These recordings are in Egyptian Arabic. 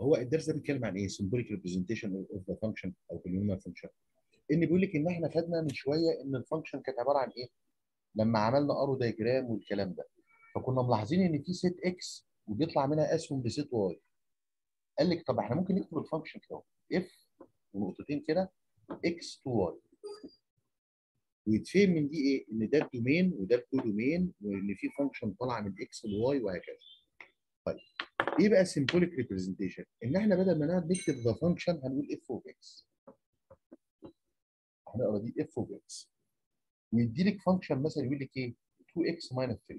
هو الدرس ده بيتكلم عن ايه؟ symbolic representation of the function او polynomial function. ان بيقول لك ان احنا خدنا من شويه ان الفانكشن كانت عباره عن ايه؟ لما عملنا ارو دايجرام والكلام ده. فكنا ملاحظين ان في سيت اكس وبيطلع منها اسهم بسيت واي. قال لك طب احنا ممكن نكتب الفانكشن كده اف ونقطتين كده اكس تو واي. ويتفهم من دي ايه؟ ان ده الدومين وده الكودومين وان في فانكشن طالعه من اكس لواي وهكذا. طيب ايه بقى السيمبوليك ريبريزنتيشن؟ ان احنا بدل ما نقعد نكتب ذا فانكشن هنقول اف اوف اكس. هنقرا دي اف اوف اكس. ويدي لك فانكشن مثلا يقول لك ايه؟ 2 اكس ماينس 3.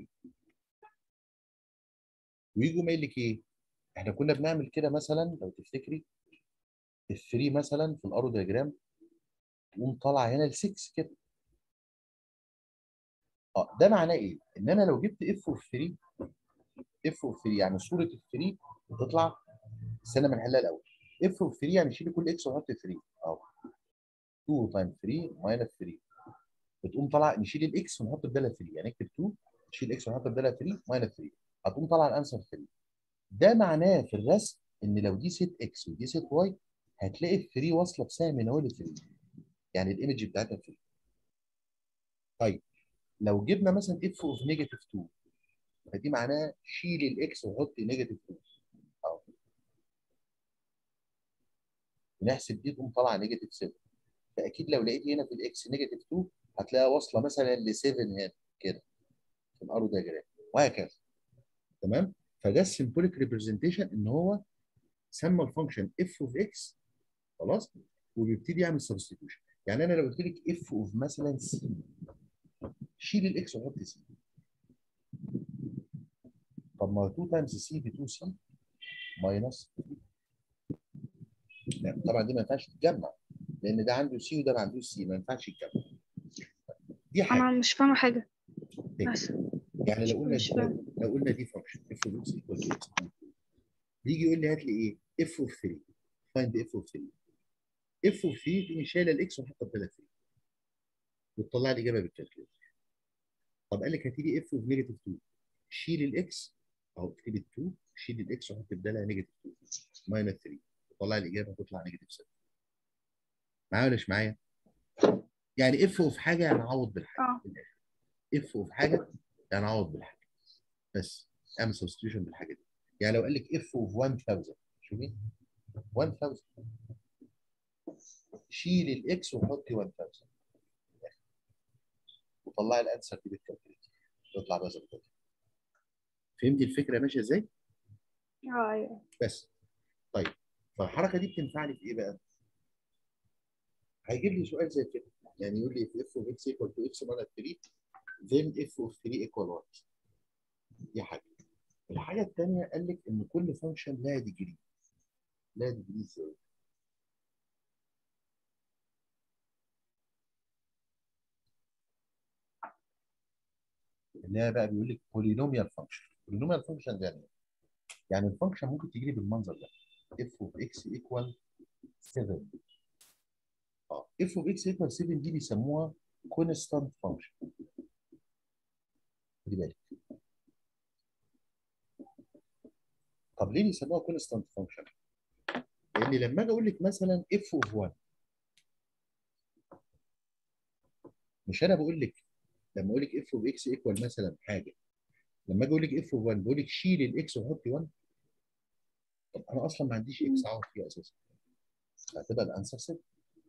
ويجوا قايل لك ايه؟ احنا كنا بنعمل كده مثلا لو تفتكري ال 3 مثلا في الارو دياجرام تقوم طالعه هنا ل 6 كده. اه ده معناه ايه؟ ان انا لو جبت اف اوف 3 اف اوف 3 يعني صوره ال 3 بتطلع استنى بنحلها الاول اف اوف 3 يعني شيل كل اكس ونحط 3 اهو 2 تايم 3 ماينس 3 بتقوم طالع نشيل الاكس ونحط بدالها 3 يعني اكتب 2 نشيل اكس ونحط بدالها 3 ماينس 3 هتقوم طالع الانسر 3 ده معناه في الرسم ان لو دي ست اكس ودي ست واي هتلاقي ال 3 واصله بسهم من اول 3 يعني الايمج بتاعتها 3 طيب لو جبنا مثلا اف اوف نيجاتيف 2 فدي معناها شيل الاكس وحط نيجاتيف 2 اهو ونحسب دي تقوم طالعه نيجاتيف 7 فاكيد لو لقيت هنا في الاكس نيجاتيف 2 هتلاقيها واصله مثلا ل 7 هنا كده في الارو دياجرام وهكذا تمام فده السيمبوليك ريبريزنتيشن ان هو سمى الفانكشن اف اوف اكس خلاص وبيبتدي يعمل سبستيتيوشن يعني انا لو قلت لك اف اوف مثلا سي شيل الاكس وحط سي طب ما 2 تايمز سي ب 2 سي ماينس لا طبعا دي ما ينفعش تتجمع لان ده عنده سي وده ما عندوش سي ما ينفعش يتجمع دي حاجه انا مش فاهمه حاجه إيه؟ بس يعني لو قلنا مش لو, فاهم. لو قلنا دي فانكشن اف اوف اكس ايكوال اكس بيجي يقول لي هات لي ايه اف اوف 3 فايند اف اوف 3 اف اوف 3 تقوم شايله الاكس وحاطه بدالها 3 وتطلع لي الاجابه بالكالكوليتر طب قال لك هاتي لي اف اوف نيجاتيف 2 شيل الاكس اهو اكتبي 2 شيل الاكس وحط بدالها نيجاتيف 2 ماينس 3 وطلع لي الاجابه تطلع نيجاتيف 7 معايا ولا مش معايا؟ يعني اف اوف حاجه يعني عوض بالحاجه اه في الاخر اف اوف حاجه يعني عوض بالحاجه بس اعمل سبستيوشن بالحاجه دي يعني لو قال لك اف اوف 1000 شوفي 1000 شيل الاكس وحطي 1000 وطلعي الانسر دي بالكالكوليتر تطلع بس بالكالكوليتر فهمتي الفكره ماشيه ازاي؟ اه ايوه بس طيب فالحركه دي بتنفعني في ايه بقى؟ هيجيب لي سؤال زي كده يعني يقول لي if f of x equal to x minus 3 then f of 3 equal what؟ دي حاجه الحاجه الثانيه قال لك ان كل فانكشن لها ديجري لها ديجري ازاي؟ اللي هي بقى بيقول لك بولينوميال فانكشن بولينوميال فانكشن يعني ايه؟ يعني الفانكشن ممكن تجي لي بالمنظر ده f of x equal 7 اه f of x equal 7 دي بيسموها constant function خدي بالك طب ليه بيسموها constant function؟ لان لما اجي اقول لك مثلا f of 1 مش انا بقول لك لما اقول لك f of x equal مثلا حاجه لما اجي اقول لك f of 1 بقول لك شيل الاكس وحطي 1 طب انا اصلا ما عنديش اكس اعوض فيها اساسا هتبقى الانسر 6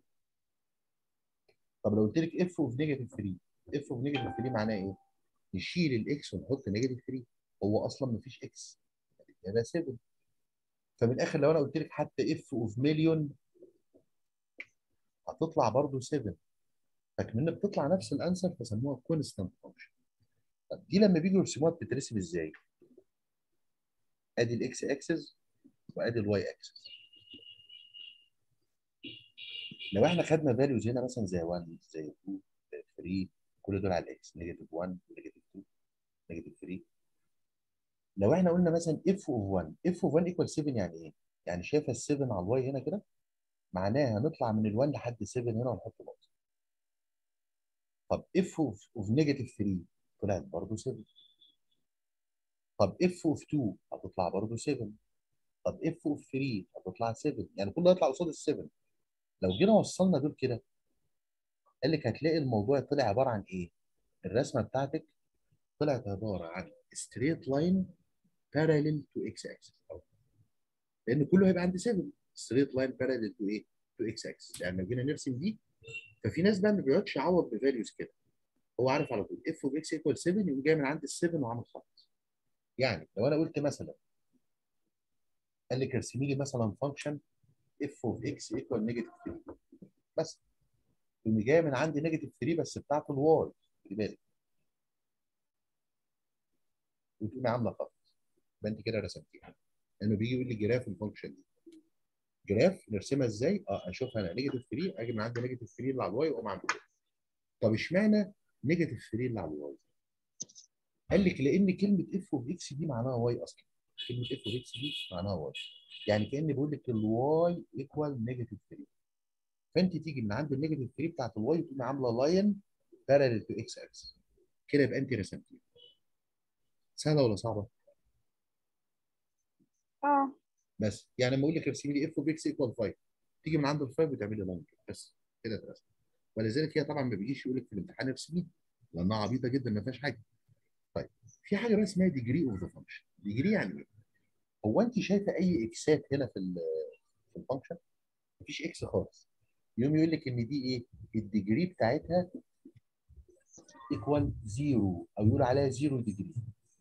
طب لو قلت لك اف اوف نيجاتيف 3 اف اوف نيجاتيف 3 معناه ايه؟ نشيل الاكس ونحط نيجاتيف 3 هو اصلا ما فيش اكس يبقى 7 فمن الاخر لو انا قلت لك حتى اف اوف مليون هتطلع برضه 7 فكمان بتطلع نفس الانسر فسموها كونستانت فانكشن طب دي لما بيجوا يرسموها بتترسم ازاي؟ ادي الاكس اكسس وادي الواي اكسس لو احنا خدنا فاليوز هنا مثلا زي 1 زي 2 زي 3 كل دول على الاكس نيجاتيف 1 نيجاتيف 2 نيجاتيف 3 لو احنا قلنا مثلا اف اوف 1 اف اوف 1 ايكوال 7 يعني ايه؟ يعني شايفه ال 7 على الواي هنا كده معناها هنطلع من ال1 لحد 7 هنا ونحط نقطه طب اف اوف اوف نيجاتيف 3 طلعت برضه 7 طب اف اوف 2 هتطلع برضه 7 طب اف اوف 3 هتطلع 7 يعني كله هيطلع قصاد ال 7 لو جينا وصلنا دول كده قال لك هتلاقي الموضوع طلع عباره عن ايه؟ الرسمه بتاعتك طلعت عباره عن ستريت لاين باراليل تو اكس اكسس لان كله هيبقى عند 7 ستريت لاين باراليل تو ايه؟ تو اكس اكسس يعني لو جينا نرسم دي ففي ناس بقى ما بيقعدش يعوض بفاليوز كده هو عارف على طول اف اوف اكس ايكوال 7 يقوم جاي من عند ال 7 وعامل خط يعني لو انا قلت مثلا قال لك ارسمي لي مثلا فانكشن اف اوف اكس ايكوال نيجاتيف 3 بس تقوم جايه من عند نيجاتيف 3 بس بتاعت الواي خدي بالك وتقومي عامله خط يبقى انت كده رسمتيها لانه بيجي يقول لي جراف الفانكشن دي جراف نرسمها ازاي؟ اه اشوفها انا نيجاتيف 3 اجي من عند نيجاتيف 3 اللي على الواي واقوم عامل كده طب اشمعنى نيجاتيف 3 اللي على الواي؟ قال لك لان كلمه اف اوف اكس دي معناها واي اصلا كلمه اف اوف اكس دي معناها واي يعني كاني بقول لك الواي ايكوال نيجاتيف 3 فانت تيجي من عند النيجاتيف 3 بتاعت الواي وتقومي عامله لاين باراليل تو اكس اكس كده يبقى انت رسمتيها سهله ولا صعبه؟ اه بس يعني لما اقول لك ارسمي لي اف اوف اكس ايكوال 5 تيجي من عند ال 5 وتعملي لاين كده بس كده اترسم ولذلك هي طبعا ما بيجيش يقول لك في الامتحان ارسميها لانها عبيطه جدا ما فيهاش حاجه طيب في حاجه بقى اسمها ديجري اوف ذا فانكشن ديجري يعني ايه؟ هو انت شايفه اي اكسات هنا في ال في الفانكشن؟ مفيش اكس خالص يقوم يقول لك ان دي ايه؟ الديجري بتاعتها ايكوال زيرو او يقول عليها زيرو ديجري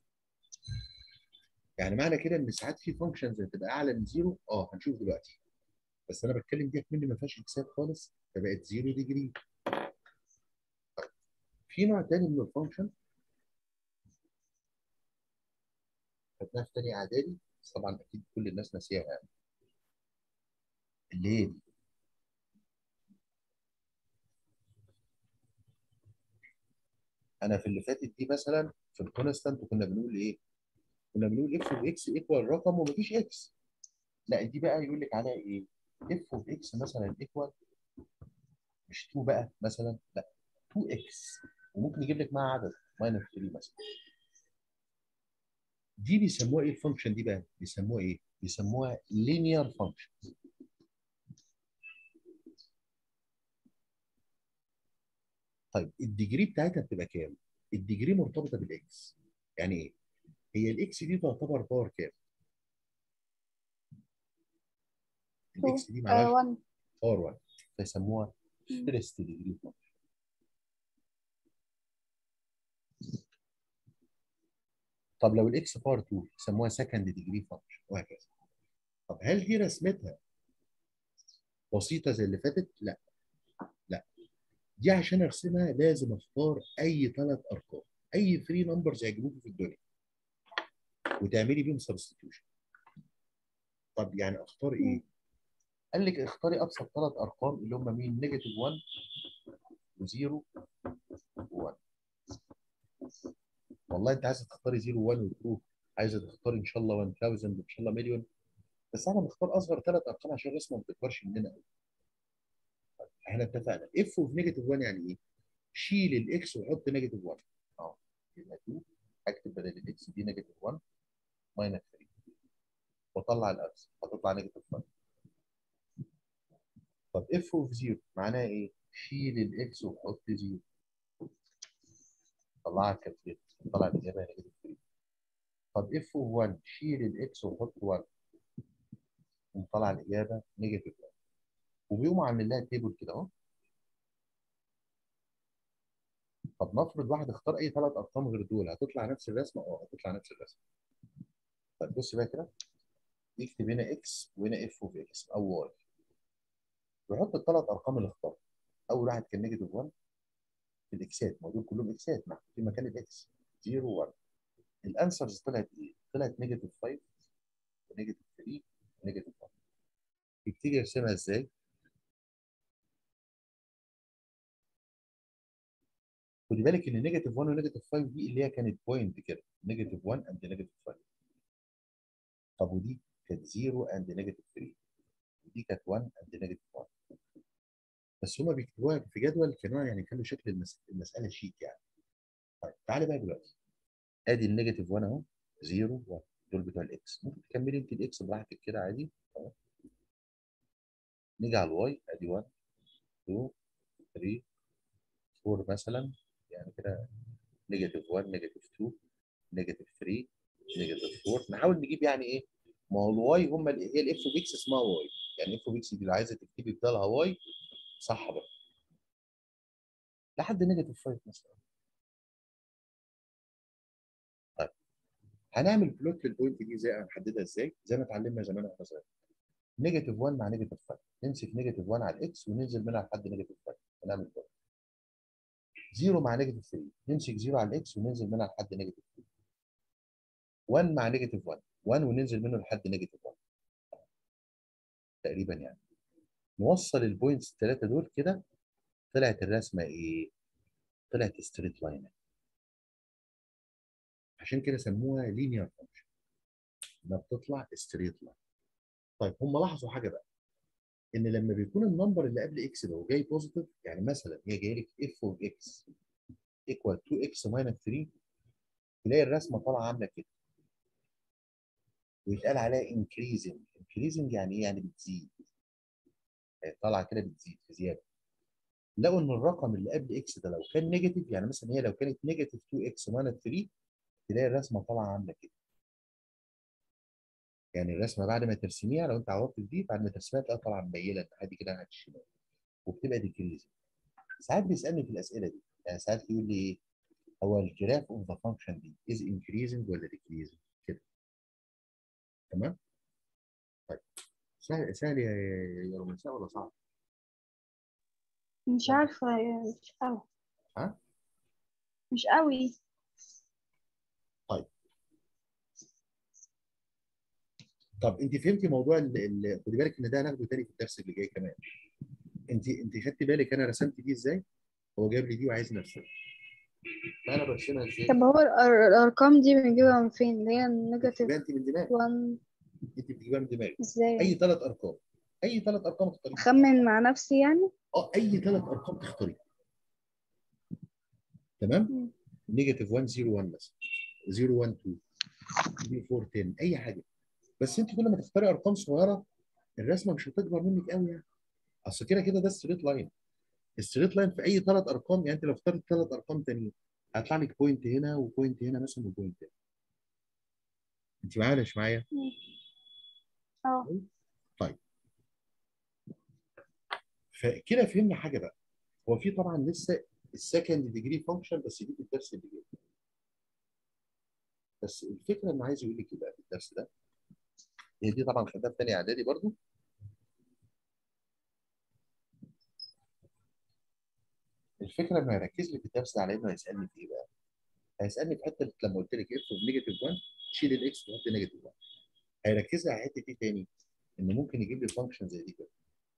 يعني معنى كده ان ساعات في فانكشنز هتبقى اعلى من زيرو اه هنشوف دلوقتي بس انا بتكلم دي مني ما فيهاش اكسات خالص فبقت زيرو ديجري طيب في نوع تاني من الفانكشن خدناها في تاني اعدادي بس طبعا اكيد كل الناس ناسيها يعني اللي هي دي انا في اللي فاتت دي مثلا في الكونستانت كنا بنقول ايه؟ كنا بنقول اف اوف اكس ايكوال رقم ومفيش اكس لا دي بقى يقول لك عليها ايه؟ اف اوف اكس مثلا ايكوال مش 2 بقى مثلا لا 2 اكس وممكن يجيب لك معاها عدد ماينس 3 مثلا دي بيسموها ايه الفانكشن دي بقى؟ بيسموها ايه؟ بيسموها linear function طيب الديجري بتاعتها بتبقى كام؟ الديجري مرتبطه بالاكس يعني ايه؟ هي الاكس دي تعتبر باور كام؟ الاكس دي معلهاش 1 باور 1 فيسموها فيرست ديجري فانكشن طب لو الاكس باور 2 يسموها سكند ديجري فانكشن وهكذا طب هل دي رسمتها بسيطه زي اللي فاتت؟ لا لا دي عشان ارسمها لازم اختار اي ثلاث ارقام اي 3 نمبرز يعجبوكي في الدنيا وتعملي بيهم سبستيتيوشن طب يعني اختار ايه؟ قال لك اختاري ابسط ثلاث ارقام اللي هم مين؟ نيجاتيف 1 و0 و1 والله انت عايزه تختاري 0 و1 و2 عايزه تختاري ان شاء الله 1000 ان شاء الله مليون بس انا بختار اصغر ثلاث ارقام عشان الرسمه ما تكبرش مننا قوي احنا اتفقنا اف اوف نيجاتيف 1 يعني ايه؟ شيل الاكس وحط نيجاتيف 1 اه يبقى 2 اكتب بدل الاكس دي نيجاتيف 1 ماينس 3 واطلع الاكس هتطلع نيجاتيف 5 طب اف اوف 0 معناها ايه؟ شيل الاكس وحط 0 طلعها كالكوليتر طلع الاجابه نيجاتيف 3 طب اف اوف 1 شيل الاكس وحط 1 وطلع الاجابه نيجاتيف 1 وبيقوموا عاملين لها تيبل كده اهو طب نفرض واحد اختار اي ثلاث ارقام غير دول هتطلع نفس الرسمه؟ اه هتطلع نفس الرسمه. طيب بص بقى كده يكتب هنا اكس وهنا اف اوف اكس او واي. ويحط الثلاث ارقام اللي اختارها. اول واحد كان نيجاتيف 1 في الاكسات ما دول كلهم اكسات محطوطين مكان الاكس 0 1 الانسرز طلعت ايه؟ طلعت نيجاتيف 5 ونيجاتيف 3 ونيجاتيف 1 يبتدي يرسمها ازاي؟ خدي بالك ان نيجاتيف 1 ونيجاتيف 5 دي اللي هي كانت بوينت كده نيجاتيف 1 اند نيجاتيف 5 طب ودي كانت 0 اند نيجاتيف 3 ودي كانت 1 اند نيجاتيف 1 بس هما بيكتبوها في جدول كانوا يعني كانوا شكل المس... المساله شيك يعني طيب تعالى بقى دلوقتي ادي النيجاتيف 1 اهو 0 1 دول بتوع الاكس ممكن تكتب كملي انت الاكس براحتك كده عادي أهو. نيجي على الواي ادي 1 2 3 4 مثلا يعني كده نيجاتيف 1 نيجاتيف 2 نيجاتيف 3 نيجاتيف 4 نحاول نجيب يعني ايه ما هو الواي هم ال- هي الاف اوف اكس اسمها واي يعني اف اوف اكس دي لو عايزه تكتبي بدالها واي صح بقى لحد نيجاتيف 5 مثلا طيب هنعمل بلوت للبوينت دي ازاي هنحددها ازاي زي ما اتعلمنا زمان واحنا صغيرين نيجاتيف 1 مع نيجاتيف 5 نمسك نيجاتيف 1 على الاكس وننزل منها لحد نيجاتيف 5 ونعمل بلوت 0 مع نيجاتيف 3 نمسك 0 على الاكس وننزل منها لحد نيجاتيف 3 1 مع نيجاتيف 1 1 وننزل منه لحد نيجاتيف 1 تقريبا يعني نوصل البوينتس الثلاثه دول كده طلعت الرسمه ايه؟ طلعت ستريت لاين عشان كده سموها لينير فانكشن انها بتطلع ستريت لاين طيب هم لاحظوا حاجه بقى ان لما بيكون النمبر اللي قبل اكس ده جاي بوزيتيف يعني مثلا هي جايه لك اف اوف اكس ايكوال 2 اكس ماينس 3 تلاقي الرسمه طالعه عامله كده ويتقال عليها انكريزنج انكريزنج يعني ايه يعني بتزيد يعني طالعه كده بتزيد في زياده لقوا ان الرقم اللي قبل اكس ده لو كان نيجاتيف يعني مثلا هي لو كانت نيجاتيف 2 اكس ماينس 3 تلاقي الرسمه طالعه عامله كده يعني الرسمه بعد ما ترسميها لو انت عوضت في دي بعد ما ترسميها تلاقيها طالعه مميله عادي كده على الشمال وبتبقى ديكريزنج ساعات بيسالني في الاسئله دي يعني ساعات يقول لي ايه هو الجراف اوف ذا فانكشن دي از انكريزنج ولا ديكريزنج كده تمام طيب سهل سهل يا يا رومانسيه ولا صعب؟ مش عارفة مش قوي ها؟ مش قوي طب انت فهمتي موضوع ال- ال- خدي بالك ان ده هناخده تاني في الدرس اللي جاي كمان انت انت خدتي بالك انا رسمت دي ازاي؟ هو جاب لي دي وعايز نفسها فانا برسمها ازاي؟ طب هو الأر- الأرقام دي بنجيبها من فين اللي هي النيجاتيف بتجيبها انت من دماغك 1 انت بتجيبها من دماغك ازاي اي ثلاث ارقام اي ثلاث ارقام تختاريها أخمن مع نفسي يعني اه اي ثلاث ارقام تختاريها تمام؟ مم. نيجاتيف 1 0 1 مثلا 0 1 2 3 4 10 اي حاجه بس انت كل ما تختاري ارقام صغيره الرسمه مش هتكبر منك قوي يعني اصل كده كده ده ستريت لاين الستريت لاين في اي ثلاث ارقام يعني انت لو اخترت ثلاث ارقام تانيين هيطلع لك بوينت هنا وبوينت هنا مثلا وبوينت هنا انت معايا ولا مش معايا؟ اه طيب فكده فهمنا حاجه بقى هو في طبعا لسه السكند ديجري فانكشن بس دي في الدرس اللي جاي بس الفكره اللي عايز يقول لك ايه بقى في الدرس ده هي دي طبعا خدتها في ثانيه اعدادي برضو الفكره انه هيركز لي في الدرس ده على انه هيسالني في ايه بقى؟ هيسالني في حته لما قلت لك اف اوف نيجاتيف 1 شيل الاكس وحط نيجاتيف 1 هيركز لي على حته ايه تاني؟ انه ممكن يجيب لي فانكشن زي دي كده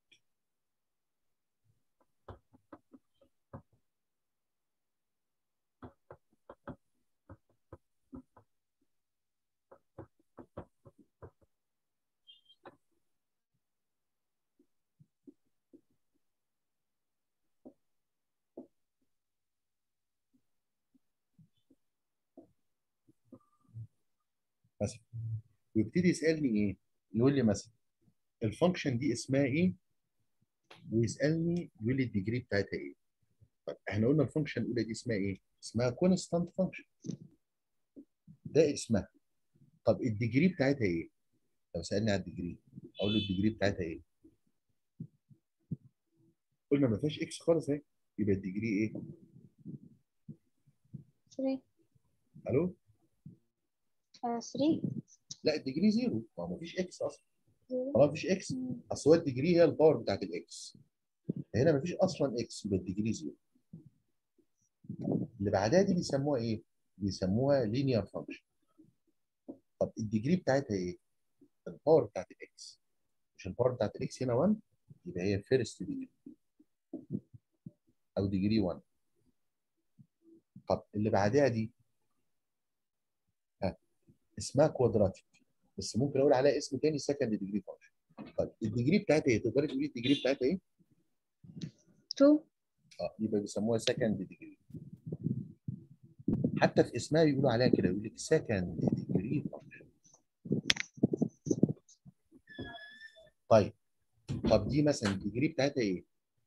مثلا ويبتدي يسالني ايه؟ يقول لي مثلا الفانكشن دي اسمها ايه؟ ويسالني يقول لي الديجري بتاعتها ايه؟ طب احنا قلنا الفانكشن الاولى دي اسمها ايه؟ اسمها كونستانت فانكشن ده اسمها طب الديجري بتاعتها ايه؟ لو سالني على الديجري اقول له الديجري بتاعتها ايه؟ قلنا ما فيهاش اكس خالص اهي يبقى الديجري ايه؟ 3 الو؟ 3 لا الديجري زيرو ما هو ما فيش اكس اصلا طالما ما فيش اكس اصل هو الديجري هي الباور بتاعت الاكس هنا ما فيش اصلا اكس يبقى الديجري زيرو اللي بعدها دي بيسموها ايه؟ بيسموها لينير فانكشن طب الديجري بتاعتها ايه؟ الباور بتاعت الاكس مش الباور بتاعت الاكس هنا 1 يبقى هي فيرست ديجري او ديجري 1 طب اللي بعدها دي ها اسمها كوادراتيك بس ممكن اقول عليها اسم تاني سكند ديجري فانكشن طيب الديجري بتاعتها ايه؟ تقدري تقولي الديجري بتاعتها ايه؟ 2 اه يبقى بيسموها سكند ديجري حتى في اسمها يقولوا عليها كده يقول لك سكند ديجري فانكشن طيب طب دي مثلا الديجري بتاعتها ايه؟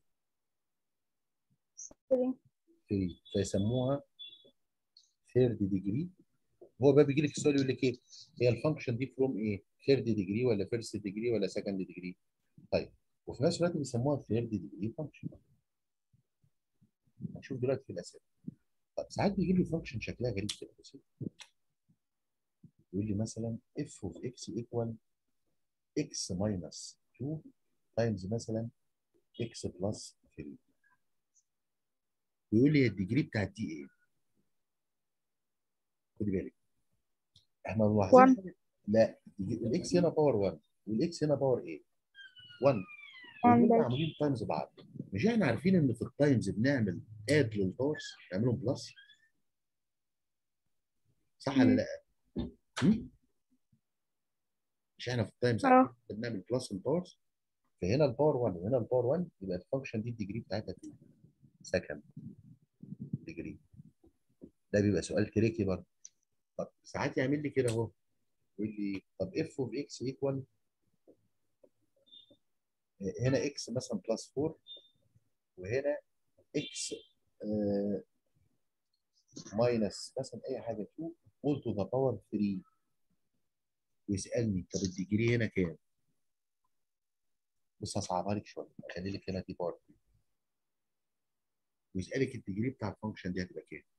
3 3 فيسموها ثيرد ديجري هو بقى بيجي لك السؤال يقول لك ايه؟ هي الفانكشن دي فروم ايه؟ ثيرد ديجري ولا فيرست ديجري ولا سكند ديجري؟ طيب وفي نفس الوقت بيسموها ثيرد ديجري فانكشن هنشوف دلوقتي في الاسئله طب ساعات بيجيب لي فانكشن شكلها غريب كده بسيط يقول لي مثلا اف اوف اكس ايكوال اكس ماينس 2 تايمز مثلا اكس بلس 3 ويقول لي الديجري بتاعت دي ايه؟ خدي بالك احنا ملاحظين One. حاجة- لا الاكس هنا باور 1 والاكس هنا باور ايه؟ 1 One ودول بس. معمولين تايمز بعض مش احنا عارفين ان في التايمز بنعمل اد للباورز نعملهم بلس صح ولا مم. لا؟ هم؟ مش احنا في التايمز اه بنعمل بلس الباورز فهنا الباور 1 وهنا الباور 1 يبقى الفانكشن دي الديجري بتاعتها في سكند ديجري ده بيبقى سؤال تريكي برضه طب ساعات يعمل لي كده اهو يقول لي طب اف اوف اكس ايكوال هنا اكس مثلا بلس 4 وهنا اكس ماينس مثلا اي حاجه 2 قول تو ذا باور 3 ويسالني طب الديجري هنا كام؟ بص هصعبها لك شويه اخلي لك هنا دي باور 3 ويسالك الديجري بتاع الفانكشن دي هتبقى كام؟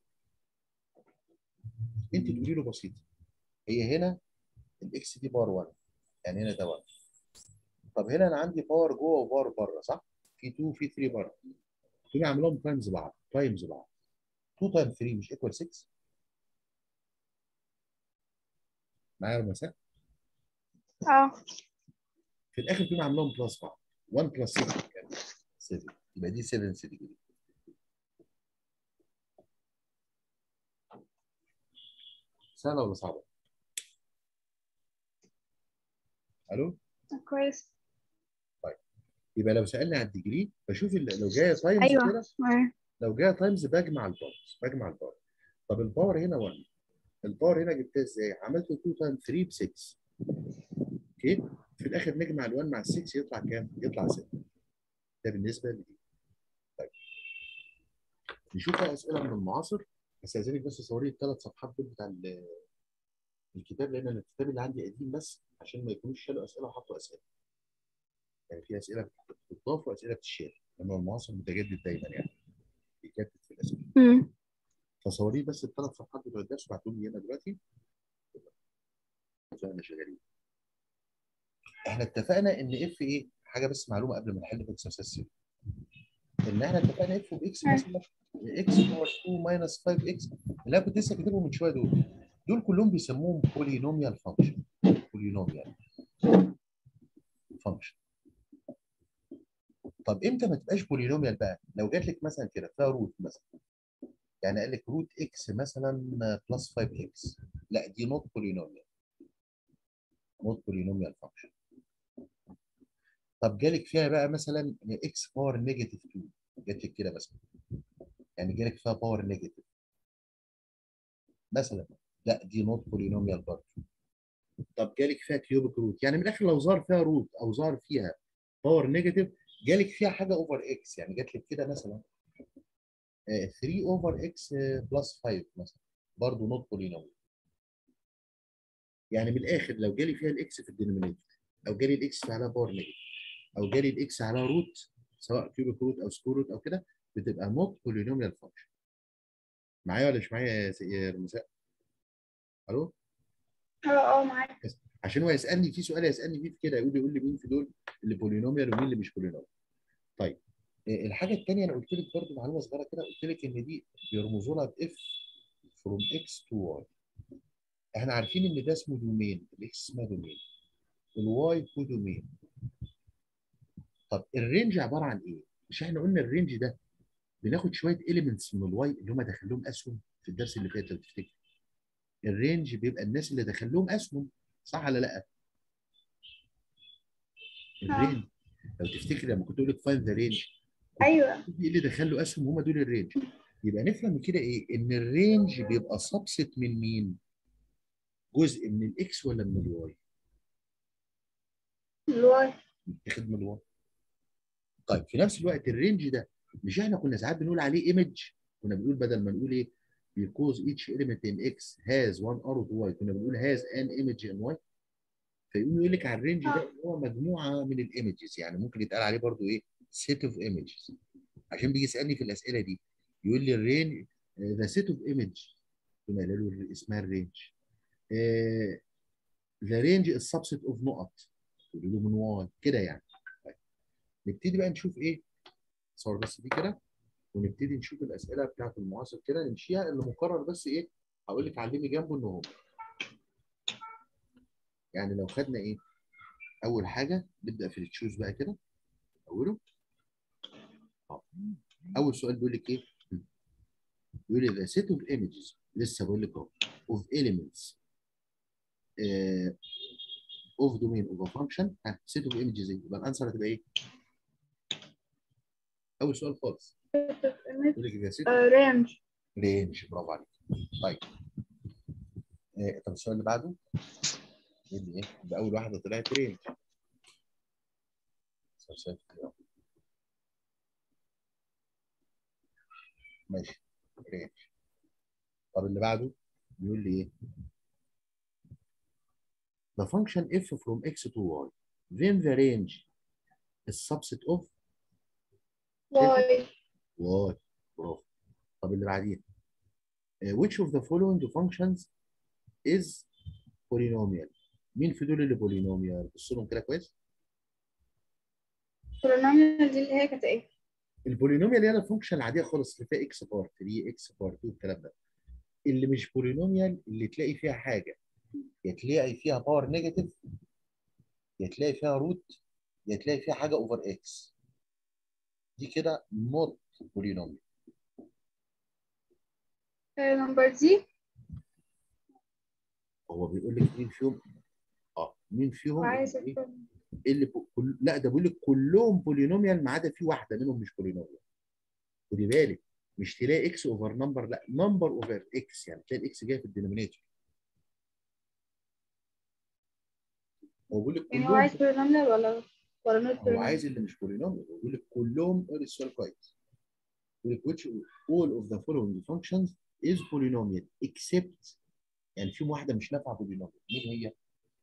انت تقولي له بسيطه هي هنا الاكس دي باور 1 يعني هنا ده 1 طب هنا انا عندي باور جوه وباور بره صح؟ في 2 في 3 بره تقومي عاملهم تايمز بعض تايمز بعض 2 تايم 3 مش ايكوال 6 معايا ولا مساء؟ اه في الاخر تقومي عاملهم بلس بعض 1 بلس 6 كام؟ 7 يبقى دي 7 ديجري سهله ولا صعبه؟ الو؟ كويس يبقى لو سالني على الديجري بشوف ال- لو جايه تايمز ايوه كده آه. لو جايه تايمز بجمع الباورز بجمع الباور طب الباور هنا 1 الباور هنا جبتها ازاي؟ عملت 2 تايم 3 ب 6 اوكي في الاخر نجمع ال1 مع ال 6 يطلع كام؟ يطلع 6 ده بالنسبه لدي طيب نشوف بقى اسئله من المعاصر بس عايزينك بس تصوري الثلاث صفحات دول بتاع ال- الكتاب لان أنا الكتاب اللي عندي قديم بس عشان ما يكونوش شالوا اسئله وحطوا اسئله يعني في اسئله بتضاف واسئله بتشال لما المعاصر متجدد دايما يعني بيجدد في الاسئله مم. فصوريه بس الثلاث صفحات بتوع الدرس وبعتهم لي هنا دلوقتي احنا شغالين احنا اتفقنا ان اف ايه حاجه بس معلومه قبل ما نحل في اكسرسايز 6 ان احنا اتفقنا اف باكس أيوة. مثلا اكس باور 2 ماينس 5 اكس اللي انا كنت لسه كاتبهم من شويه دول دول كلهم بيسموهم بولينوميال فانكشن بولينوميال فانكشن طب امتى ما تبقاش بولينوميال بقى لو جات لك مثلا كده فيها روت مثلا يعني قال لك روت اكس مثلا بلس 5 اكس لا دي نوت بولينوميال نوت بولينوميال فانكشن طب جالك فيها بقى مثلا اكس باور نيجاتيف 2 جات لك كده مثلا يعني جالك فيها باور نيجاتيف مثلا لا دي نوت بولينوميال برضه طب جالك فيها كيوبيك روت يعني من الاخر لو ظهر فيها روت او ظهر فيها باور نيجاتيف جالك فيها حاجه اوفر اكس يعني جات لك كده مثلا آه، 3 اوفر اكس بلس 5 مثلا برضه نوت بولينوميال يعني من الاخر لو جالي فيها الاكس في الدينومينيتور او جالي الاكس عليها باور نيجاتيف او جالي الاكس عليها روت سواء كيوبيك روت او سكور روت او كده بتبقى نوت بولينوميال فانكشن معايا ولا مش معايا يا س- يا رمساء؟ الو؟ اه اه معاك عشان هو يسالني في سؤال يسالني فيه في كده يقول لي يقول لي مين في دول اللي بولينوميال ومين اللي مش بولينوميال. طيب إيه الحاجه الثانيه انا قلت لك برضه معلومه صغيره كده قلت لك ان دي بيرمزوا لها باف فروم اكس تو واي. احنا عارفين ان ده اسمه دومين الاكس اسمها دومين الواي كو دومين. طب الرينج عباره عن ايه؟ مش احنا قلنا الرينج ده بناخد شويه اليمنتس من الواي اللي هم دخل لهم اسهم في الدرس اللي فات لو تفتكر. الرينج بيبقى الناس اللي دخل لهم اسهم صح ولا لا؟ الرينج لو تفتكر لما كنت اقول لك فاين ذا رينج ايوه ايه اللي دخل له اسهم هم دول الرينج يبقى نفهم من كده ايه ان الرينج بيبقى سبست من مين جزء من الاكس ولا من الواي الواي يتاخد من ال1 طيب في نفس الوقت الرينج ده مش احنا كنا ساعات بنقول عليه ايمج كنا بنقول بدل ما نقول ايه because each element in x has one arrow to y كنا بنقول has an image in y فيقوم يقول لك على الرينج ده إن هو مجموعه من الايمجز يعني ممكن يتقال عليه برضو ايه set of images عشان بيجي يسالني في الاسئله دي يقول لي الرينج ذا set of image كنا قايل له اسمها الرينج ذا رينج السبست اوف نقط تقول له من واي كده يعني طيب. نبتدي بقى نشوف ايه صور بس دي كده ونبتدي نشوف الاسئله بتاعت المعاصر كده نمشيها اللي مقرر بس ايه هقول لك علمي جنبه ان هو يعني لو خدنا ايه اول حاجه نبدا في التشوز بقى كده اوله آه. اول سؤال بيقول لك ايه بيقول لي the set of images لسه بقول لك اهو of elements uh, of domain of a function ها set of images ايه يبقى الانسر هتبقى ايه اول سؤال خالص بيقول لك the set of رينج رينج برافو عليك طيب آه، طب السؤال اللي بعده يقول لي ايه يبقى اول واحده طلعت رينج سؤال سؤال كده. ماشي رينج طب اللي بعده بيقول لي ايه the function f from x to y then the range is subset of واي y برافو طب اللي بعديه آه، which of the following functions is polynomial مين في دول اللي بولينوميال بص لهم كده كويس البولينوميال دي اللي هي كانت ايه؟ البولينوميال هي الفانكشن العاديه خالص اللي فيها اكس بار 3 اكس بار 2 الكلام ده اللي مش بولينوميال اللي تلاقي فيها حاجه يا تلاقي فيها باور نيجاتيف يا تلاقي فيها روت يا تلاقي فيها حاجه اوفر اكس دي كده نوت بولينوميال نمبر دي هو بيقول لك مين فيهم اه مين فيهم وعايزة اللي, تكون- اللي ب... كل... لا ده بيقول لك كلهم بولينوميال ما عدا في واحده منهم مش بولينوميال خدي بالك مش تلاقي اكس اوفر نمبر لا نمبر اوفر اكس يعني تلاقي الاكس جايه في الدينومينيتور هو بيقول لك يعني هو كلهم عايز بولينوميال ولا ولا نوت هو عايز اللي مش بولينوميال هو بيقول لك كلهم قول السؤال كويس بيقول لك which all of the following functions is polynomial except يعني في واحده مش نافعه بولينوميال مين هي؟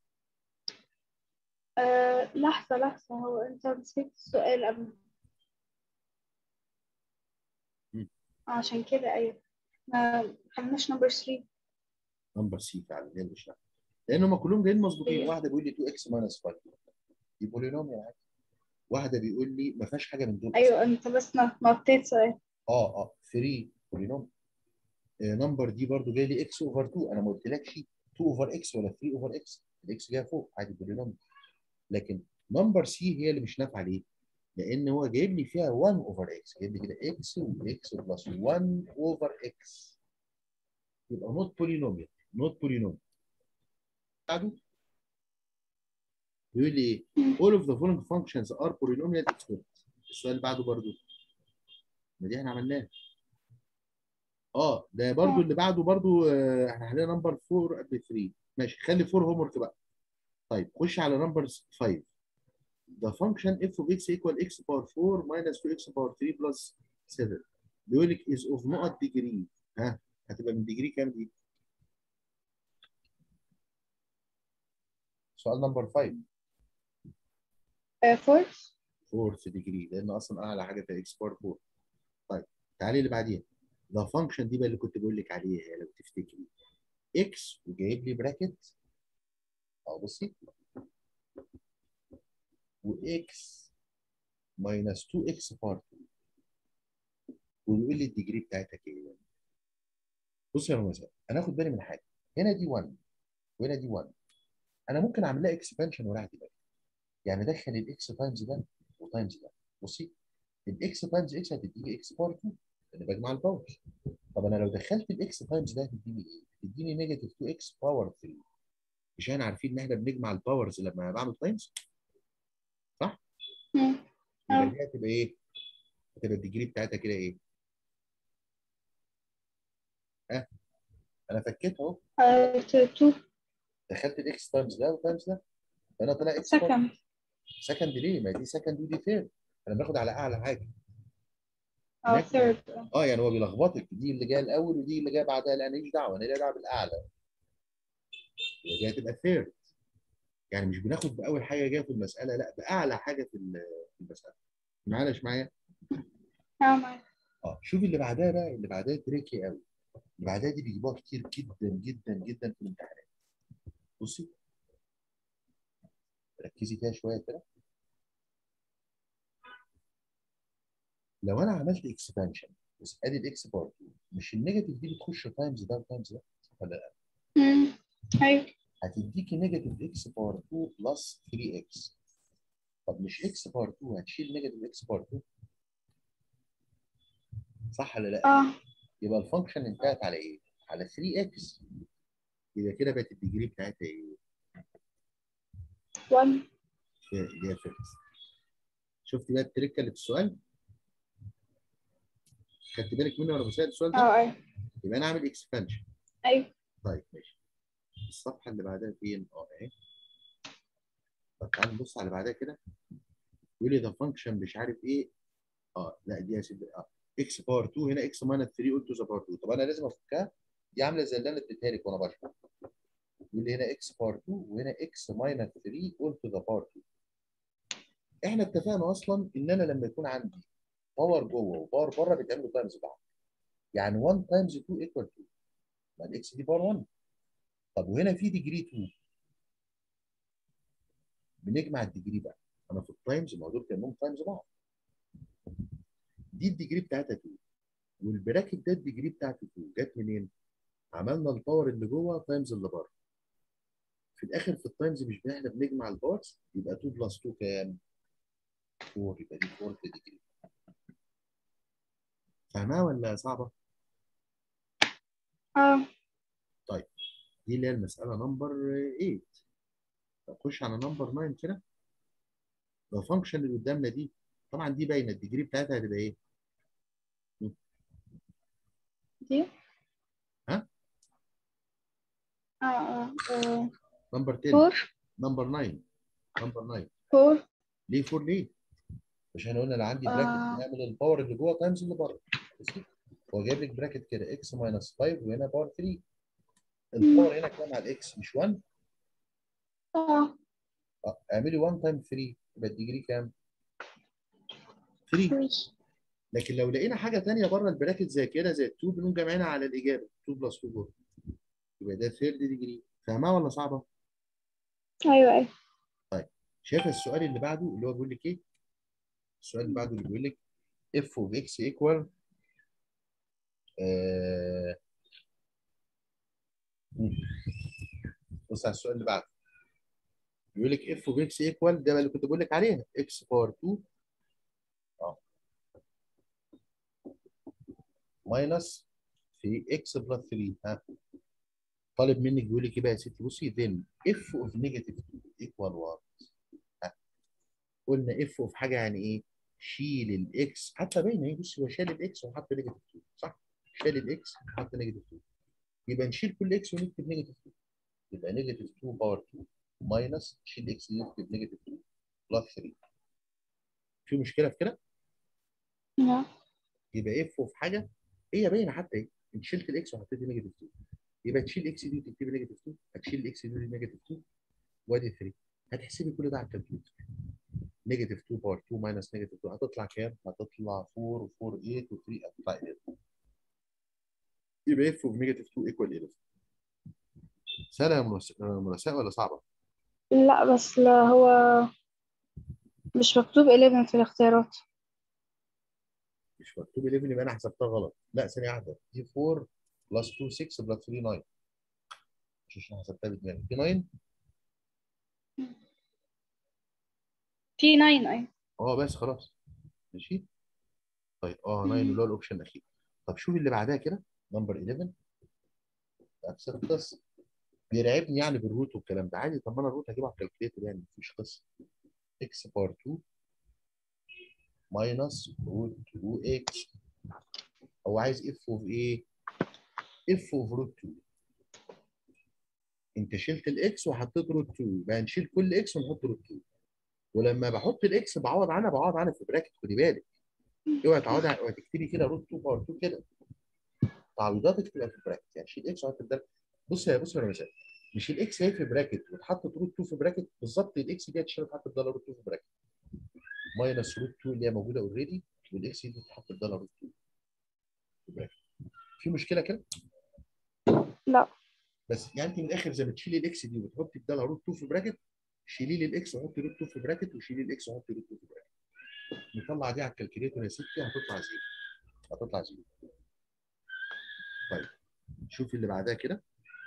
آه لحظة لحظة هو انت نسيت السؤال قبل مم. عشان كده ايوه ما خدناش نمبر 3 نمبر سي فعلا هي اللي مش نافعه لان هم كلهم جايين مظبوطين إيه. واحده بيقول لي 2 اكس ماينس 5 دي بولينوميال عادي واحده بيقول لي ما فيهاش حاجه من دول ايوه انت بس نطيت سؤال اه اه 3 بولينوميال نمبر دي برضو جاي لي اكس اوفر 2 انا ما قلتلكش 2 اوفر اكس ولا 3 اوفر اكس الاكس جايه فوق عادي بولينوميال لكن نمبر سي هي اللي مش نافعه ليه؟ لان هو جايب لي فيها 1 اوفر اكس جايب لي كده اكس واكس بلس 1 اوفر اكس يبقى نوت بولينوميال نوت بولينوميال بعده بيقول لي ايه؟ all of the following functions are polynomial except السؤال اللي بعده برضو ما دي احنا عملناها اه ده برضو آه. اللي بعده برضو آه، احنا حلينا نمبر 4 قبل 3 ماشي خلي 4 هوم ورك بقى طيب خش على نمبر 5 the function f of x equal x power 4 minus 2x power 3 plus 7 بيقول لك is of نقط degree ها هتبقى من ديجري كام دي؟ سؤال نمبر 5 فورث فورث ديجري لان اصلا اعلى حاجه في اكس بار 4 طيب تعالي اللي بعديها ذا فانكشن دي بقى اللي كنت بقول لك عليها لو تفتكري اكس وجايب لي براكت اهو بصي واكس ماينس 2 اكس بار 2 ويقول لي الديجري بتاعتك ايه بص يا رمزة انا اخد بالي من حاجه هنا دي 1 وهنا دي 1 انا ممكن اعمل لها اكسبانشن وراها دماغي يعني ادخل الاكس تايمز ده وتايمز ده بصي الاكس تايمز اكس هتديني اكس باور 2 انا بجمع الباورز طب انا لو دخلت الاكس تايمز ده هتديني ايه؟ هتديني نيجاتيف 2 اكس باور 3 مش احنا عارفين ان احنا بنجمع الباورز لما بعمل تايمز صح؟ يبقى دي هتبقى ايه؟ هتبقى الديجري بتاعتها كده ايه؟ ها؟ انا فكيت اهو تو دخلت الاكس تايمز ده وتايمز ده فانا طلع اكس باور سكند سكند ليه؟ ما دي سكند ودي ثيرد انا باخد على اعلى حاجه اه هناك- ثيرد اه يعني هو بيلخبطك دي اللي جايه الاول ودي اللي جايه بعدها لا ماليش دعوه انا ليا دعوه بالاعلى اللي جايه تبقى ثيرد يعني مش بناخد باول حاجه جايه في المساله لا باعلى حاجه في ال- في المساله معانا مش معايا؟ اه معاك اه شوف اللي بعدها بقى اللي بعدها تريكي قوي اللي بعدها دي بيجيبوها كتير جدا جدا جدا في الامتحانات بصي ركزي فيها شويه كده لو انا عملت اكسبانشن بس ادي الاكس بار 2 مش النيجاتيف دي بتخش تايمز ده وتايمز ده ولا لا؟ مم. ايوه هتديكي نيجاتيف اكس بار 2 بلس 3 اكس طب مش اكس بار 2 هتشيل نيجاتيف اكس بار 2 صح ولا لا؟ اه يبقى الفانكشن انتهت على ايه؟ على 3 اكس يبقى كده بقت الديجري بتاعتها ايه؟ 1 اللي هي فيرست شفت بقى التركه اللي في السؤال؟ خدت بالك مني وانا بسال السؤال ده؟ اه ايوه يبقى انا اعمل اكسبانشن ايوه طيب ماشي الصفحه اللي بعدها فين؟ اه اهي طب تعالى نبص على اللي بعدها كده يقول لي ده فانكشن مش عارف ايه اه لا دي يا سيدي اه اكس باور 2 هنا اكس ماينس 3 قلت ذا باور 2 طب انا لازم افكها دي عامله زي اللي انا اديتها لك وانا بشرح يقول لي هنا اكس باور 2 وهنا اكس ماينس 3 قلت ذا باور 2 احنا اتفقنا اصلا ان انا لما يكون عندي باور جوه وباور بره بيتعملوا تايمز بعض يعني 1 تايمز 2 ايكوال 2 ما الاكس دي باور 1 طب وهنا في ديجري 2 بنجمع الديجري بقى انا في التايمز ما هو دول كانهم تايمز بعض دي الديجري بتاعتها 2 والبراكت ده الديجري بتاعته 2 جت منين؟ عملنا الباور اللي جوه تايمز اللي بره في الاخر في التايمز مش احنا بنجمع الباورز يبقى 2 بلس 2 كام؟ 4 يبقى دي 4 في ديجري فاهمها ولا صعبه؟ اه دي اللي هي المساله نمبر 8 نخش على نمبر 9 كده لو فانكشن اللي قدامنا دي طبعا دي باينه الديجري بتاعتها هتبقى ايه؟ دي ها؟ اه اه آه. نمبر 10 فور نمبر 9 نمبر 9 فور ليه 4 ليه؟ مش احنا قلنا انا عندي براكت آه. نعمل الباور اللي جوه تايمز اللي بره ماشي؟ هو جايب لك براكت كده اكس ماينس 5 وهنا باور 3 الباور هنا كام على الاكس مش 1 اه اه اعملي 1 تايم 3 يبقى الديجري كام؟ 3 ماشي لكن لو لقينا حاجه ثانيه بره البراكت زي كده زي 2 بنقوم جامعينها على الاجابه 2 بلس 2 4 يبقى ده ثيرد ديجري فاهمها ولا صعبه؟ ايوه ايوه شايف السؤال اللي بعده اللي هو بيقول لك ايه؟ السؤال اللي بعده اللي بيقول لك اف اوف اكس ايكوال بص على السؤال اللي بعده بيقول لك اف اوف اكس ايكوال ده بقى اللي كنت بقول لك عليها اكس باور 2 اه ماينس في اكس بلس 3 ها طالب منك بيقول لك ايه بقى يا ستي بصي then اف اوف نيجاتيف 2 ايكوال 1 قلنا اف اوف حاجه يعني ايه؟ شيل الاكس حتى باينه اهي بصي هو شال الاكس وحط نيجاتيف 2 صح؟ شال الاكس وحط نيجاتيف 2 يبقى نشيل كل اكس ونكتب نيجاتيف 2 يبقى نيجاتيف 2 باور 2 ماينس شيل اكس دي نكتب نيجاتيف 2 بلس 3 في مشكله في كده؟ لا يبقى اف اوف حاجه هي باينه حتى ايه؟ انت شلت الاكس وحطيت نيجاتيف 2 يبقى تشيل اكس دي وتكتبي نيجاتيف 2 هتشيل الاكس دي نيجاتيف 2 وادي 3 هتحسبي كل ده على الكالكوليتر نيجاتيف 2 باور 2 ماينس نيجاتيف 2 هتطلع كام؟ هتطلع 4 و4 8 و3 هتطلع 11 يبقى اف اوف نيجاتيف 2 ايكوال 11 سهله يا منس- آه، منساء ولا صعبه؟ لا بس لا هو مش مكتوب 11 في الاختيارات مش مكتوب 11 يبقى انا حسبتها غلط لا ثانيه واحده دي 4 بلس 2 6 بلس 3 9 مش عشان حسبتها بدماغي في 9 في 9 ايوه اه بس خلاص ماشي طيب اه 9 اللي هو الاوبشن الاخير طب شوف اللي بعدها كده نمبر 11 نفس القصه بيرعبني يعني بالروت والكلام ده عادي طب ما انا الروت هجيبها على الكالكوليتر يعني مفيش قصه اكس باور 2 ماينس روت 2 اكس هو عايز اف اوف ايه؟ اف اوف روت 2 انت شلت الاكس وحطيت روت 2 يبقى هنشيل كل اكس ونحط روت 2 ولما بحط الاكس بعوض عنها بعوض عنها في براكت خدي بالك اوعي تعوضي اوعي تكتبي كده روت 2 باور 2 كده تعويضاتك تبقى في براكت يعني شيل اكس وحط الدال بص يا بص يا مثال مش الاكس هي في براكت واتحطت روت 2 في براكت بالظبط الاكس دي هتشيل وتحط الدال روت 2 في براكت ماينس روت 2 اللي هي موجوده اوريدي والاكس دي تتحط الدال روت 2 في براكت في مشكله كده؟ لا بس يعني انت من الاخر زي ما تشيلي الاكس دي وتحطي الدال روت 2 في براكت شيلي لي الاكس وحطي روت 2 في براكت وشيلي الاكس وحطي روت 2 في براكت نطلع دي على الكالكوليتور يا ستي هتطلع زيرو هتطلع زيرو طيب شوفي اللي بعدها كده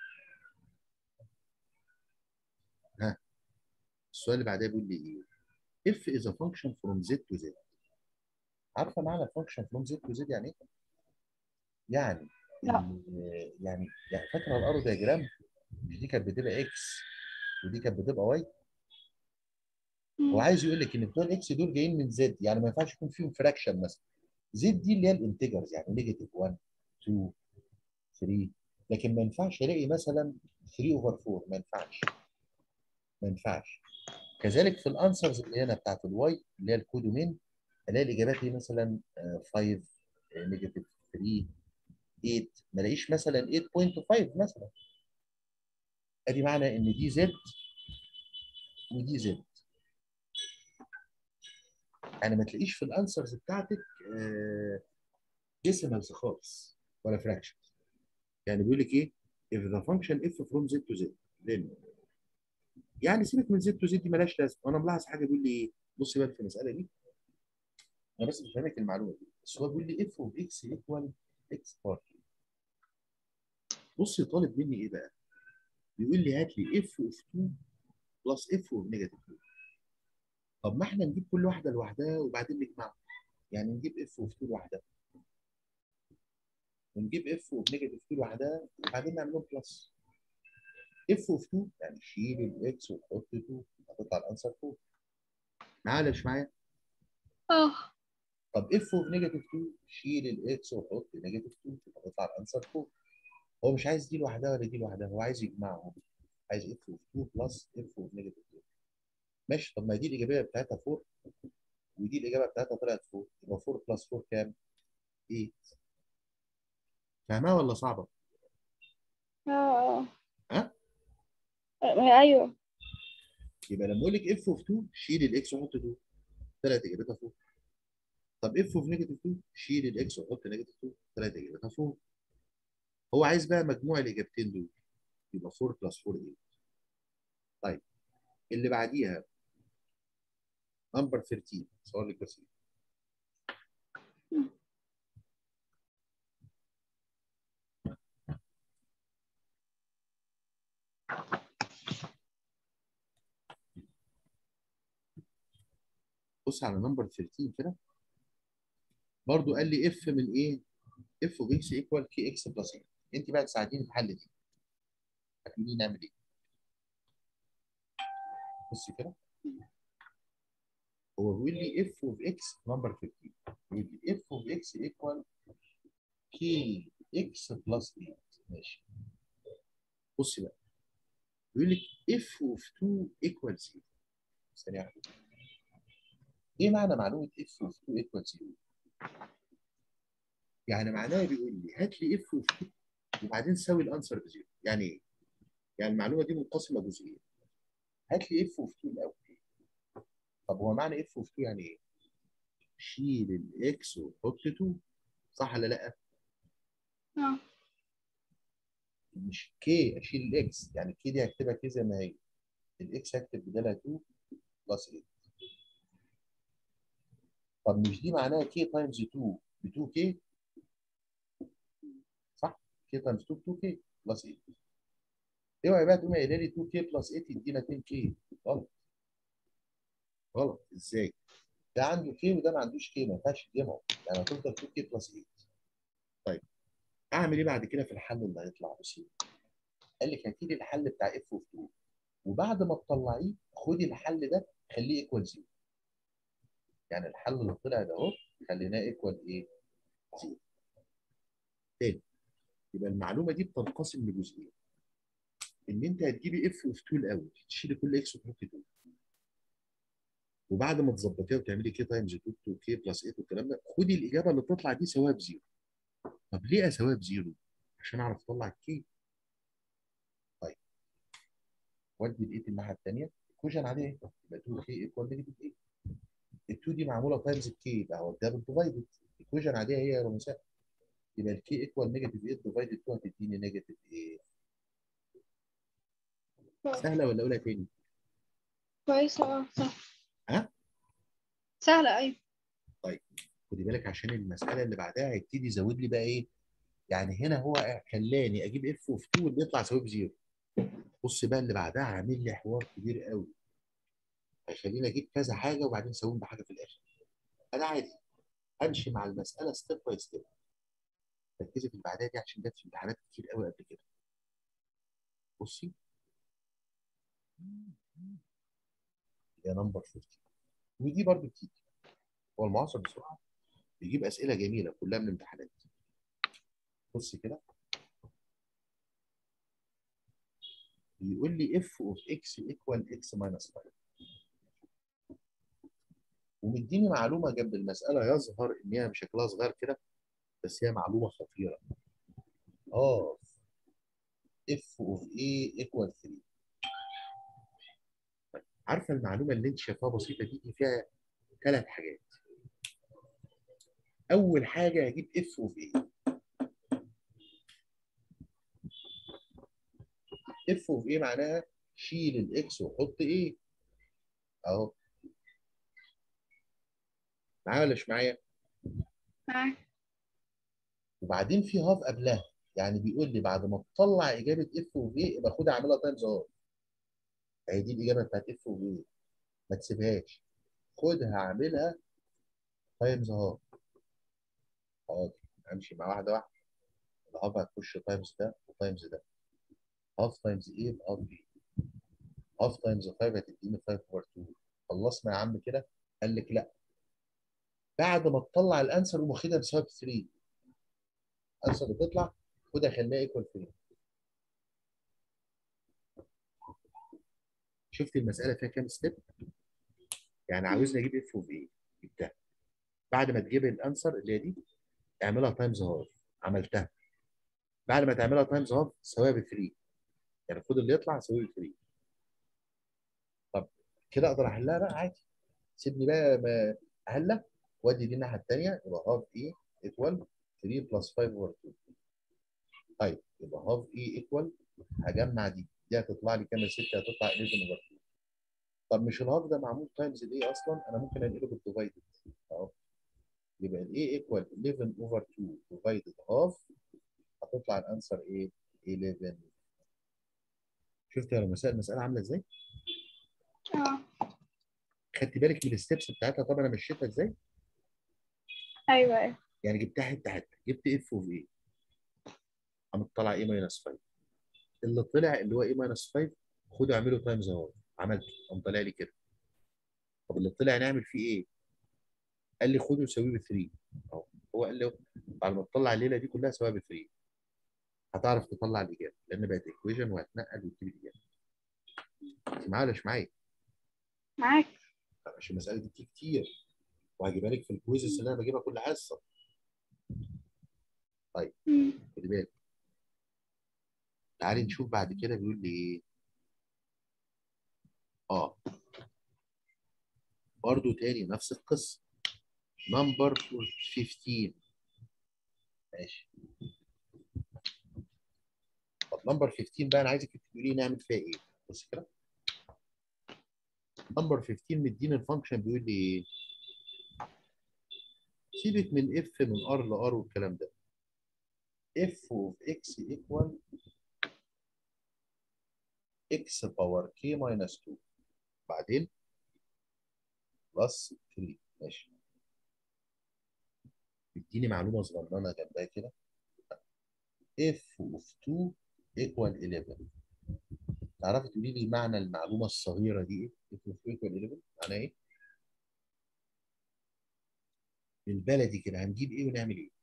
ها السؤال اللي بعدها بيقول لي ايه if is a function from z to z عارفه معنى function from z to z يعني ايه؟ يعني لا. ال- يعني يعني فاكره الارو دياجرام مش دي كانت بتبقى اكس ودي كانت بتبقى واي هو عايز يقول لك ان بتوع الاكس دول جايين من زد يعني ما ينفعش يكون فيهم فراكشن مثلا زد دي اللي هي الانتجرز يعني نيجاتيف 1 2 3 لكن ما ينفعش الاقي مثلا 3 اوفر 4 ما ينفعش ما ينفعش كذلك في الانسرز اللي هنا بتاعت الواي اللي هي الكودومين الاقي الاجابات دي مثلا آه، 5 نيجاتيف 3 8 ما الاقيش مثلا 8.5 مثلا ادي معنى ان دي زد ودي زد يعني ما تلاقيش في الانسرز بتاعتك ديسيمالز خالص ولا فراكشن يعني بيقول لك ايه if the function f from z to z then يعني سيبك من z to z دي مالهاش لازمه وانا ملاحظ حاجه بيقول لي ايه بص بقى في المساله دي انا بس بفهمك المعلومه دي بس هو بيقول لي f of x equal x bar بص طالب مني ايه بقى بيقول لي هات لي f of 2 بلس f of negative 2 طب ما احنا نجيب كل واحده لوحدها وبعدين نجمعها يعني نجيب f of 2 لوحدها ونجيب اف اوف نيجاتيف 2 لوحدها وبعدين نعمل لهم بلس اف اوف 2 يعني شيل الاكس وحط 2 هتطلع الانسر 4 معايا ولا مش معايا؟ اه طب اف اوف نيجاتيف 2 شيل الاكس وحط نيجاتيف 2 هتطلع الانسر 4 هو مش عايز دي لوحدها ولا دي لوحدها هو عايز يجمعهم عايز اف اوف 2 بلس اف اوف نيجاتيف 2 ماشي طب ما دي الايجابيه بتاعتها 4 ودي الاجابه بتاعتها طلعت 4 يبقى 4 بلس 4 كام؟ 8 فاهمها ولا صعبه؟ اه اه ها؟ آه، ايوه يبقى لما اقول لك اف اوف 2 شيل الاكس وحط 2 طلعت اجابتها 4 طب اف اوف نيجاتيف 2 شيل الاكس وحط نيجاتيف 2 طلعت اجابتها 4 هو عايز بقى مجموع الاجابتين دول يبقى 4 بلس 4 8 طيب اللي بعديها نمبر 13 صور لك بس بص على نمبر 13 كده برضو قال لي اف من ايه؟ اف اوف اكس ايكوال كي اكس بلس ايه انت بقى تساعديني في الحل دي هتقولي نعمل ايه؟ بصي كده هو بيقول لي اف اوف اكس نمبر 15 بيقول لي اف اوف اكس ايكوال كي اكس بلس 8 ماشي بصي بقى بيقول لك اف اوف 2 ايكوال 0 ثانية واحدة ايه معنى معلومة اف اوف 2 ايكوال 0 يعني معناها بيقول لي هات لي اف اوف 2 وبعدين ساوي الانسر بزيرو يعني ايه؟ يعني المعلومة دي منقسمة جزئين هات لي اف اوف 2 الاول طب هو معنى اف اوف 2 يعني ايه؟ شيل الاكس وحط 2 صح ولا لا؟ اه مش كي اشيل الاكس يعني كي دي هكتبها كي زي ما هي الاكس هكتب بدالها 2 بلس 8 طب مش دي معناها كي تايمز 2 ب 2 كي صح؟ كي تايمز 2 ب 2 كي بلس 8 اوعي بقى تقوم قايله لي 2 كي بلس 8 يدينا 10 كي غلط غلط ازاي؟ ده عنده كي وده ما عندوش كي ما ينفعش تجمعه يعني هتفضل 2 كي بلس 8 طيب اعمل ايه بعد كده في الحل اللي هيطلع بسيط؟ قال لك هاتي لي الحل بتاع اف اوف 2 وبعد ما تطلعيه خدي الحل ده خليه ايكوال 0 يعني الحل اللي طلع ده اهو خليناه ايكوال ايه؟ 0 تاني يبقى المعلومه دي بتنقسم لجزئين ان انت هتجيبي اف اوف 2 الاول تشيلي كل اكس وتحطي 2 وبعد ما تظبطيها وتعملي كي تايمز 2 2 كي بلس 8 والكلام ده خدي الاجابه اللي تطلع دي سواها بزيرو طب ليه اساويها بزيرو؟ عشان اعرف اطلع الكي طيب ودي الايت الناحيه الثانيه ايكويشن عاديه يبقى 2 كي ايكوال نيجاتيف 8 ال 2 دي معموله تايمز الكي يبقى هو ده بالديفايدد ايكويشن عاديه هي يا رمساء يبقى الكي ايكوال نيجاتيف 8 ديفايدد 2 هتديني نيجاتيف 8 سهله ولا اقولها تاني؟ كويسة اه سهلة ها؟ سهلة أيوة خدي بالك عشان المساله اللي بعدها هيبتدي يزود لي بقى ايه؟ يعني هنا هو خلاني اجيب اف اوف 2 واللي يطلع يساوي بزيرو. بص بقى اللي بعدها عامل لي حوار كبير قوي. هيخليني اجيب كذا حاجه وبعدين اساويهم بحاجه في الاخر. انا عادي امشي مع المساله ستيب باي ستيب. ركزي في اللي بعدها دي عشان جت في امتحانات كتير قوي قبل كده. بصي يا نمبر 50 ودي برضو بتيجي هو المعاصر بسرعه بيجيب اسئله جميله كلها من امتحانات بص كده بيقول لي اف اوف اكس ايكوال اكس ماينس 5 ومديني معلومه جنب المساله يظهر ان هي شكلها صغير كده بس هي معلومه خطيره اه اف اوف اي ايكوال 3 عارفه المعلومه اللي انت شايفاها بسيطه دي دي فيها ثلاث حاجات اول حاجه هجيب اف اوف ايه اف اوف ايه معناها شيل الاكس وحط ايه اهو معايا ولا مش معايا معاك وبعدين في هاف قبلها يعني بيقول لي بعد ما تطلع اجابه اف اوف ايه يبقى خدها اعملها تايمز هاف اهي دي الاجابه بتاعت اف اوف ايه ما تسيبهاش خدها اعملها تايمز هاف حاضر امشي مع واحده واحده الهاف هتخش تايمز ده وتايمز ده هاف تايمز ايه بهاف ايه هاف تايمز 5 هتديني 5 اوفر 2 خلصنا يا عم كده قال لك لا بعد ما تطلع الانسر قوم واخدها بسبب 3 الانسر بتطلع خدها خليها ايكوال 3 شفت المساله فيها كام ستيب يعني عاوزني اجيب اف اوف ايه جبتها بعد ما تجيب الانسر اللي هي دي اعملها تايمز هاف عملتها بعد ما تعملها تايمز هاف سواها ب 3 يعني خد اللي يطلع سويه ب 3 طب كده اقدر احلها بقى عادي سيبني بقى ما احلها وادي دي الناحيه الثانيه يبقى هاف اي ايكوال 3 بلس 5 اوفر 2 طيب يبقى هاف اي ايكوال هجمع دي دي هتطلع لي كام 6 هتطلع 11 اوفر 2 طب مش الهاف ده معمول تايمز الايه اصلا انا ممكن انقله بالديفايدد اهو يبقى الاي ايكوال 11 اوفر 2 ديفايدد هاف هتطلع الانسر ايه 11 شفت يا مسائل المساله عامله ازاي اه خدت بالك من الستبس بتاعتها طب انا مشيتها ازاي أيوة أيوة يعني جبتها حته حته جبت اف اوف ايه قامت طالعه ايه ماينس 5 اللي طلع اللي هو ايه ماينس 5 خده اعمله تايمز هاف عملته قام طالع لي كده طب اللي طلع نعمل فيه ايه قال لي خده وسويه ب 3 اهو هو قال لي بعد ما تطلع الليله دي كلها سواها ب 3 هتعرف تطلع الاجابه لان بقت ايكويشن وهتنقل وتجيب الاجابه انت معايا ولا مش معايا؟ معاك عشان المساله دي بتيجي كتير وهجيبها لك في الكويزز اللي انا بجيبها كل حصه مم. خدي بالك تعالي نشوف بعد كده بيقول لي ايه اه برضو تاني نفس القصه نمبر 15 ماشي طب نمبر 15 بقى انا عايزك تقولي لي نعمل فيها ايه بص كده نمبر 15 مديني الفانكشن بيقول لي ايه سيبك من اف من ار لار والكلام ده اف اوف اكس ايكوال اكس باور كي ماينس 2 بعدين بلس 3 ماشي اديني معلومه صغننه جنبها كده اف اوف 2 ايكوال 11 تعرفي تقولي لي معنى المعلومه الصغيره دي ايه؟ اف اوف 2 ايكوال 11 معناها ايه؟ بالبلدي كده هنجيب ايه ونعمل ايه؟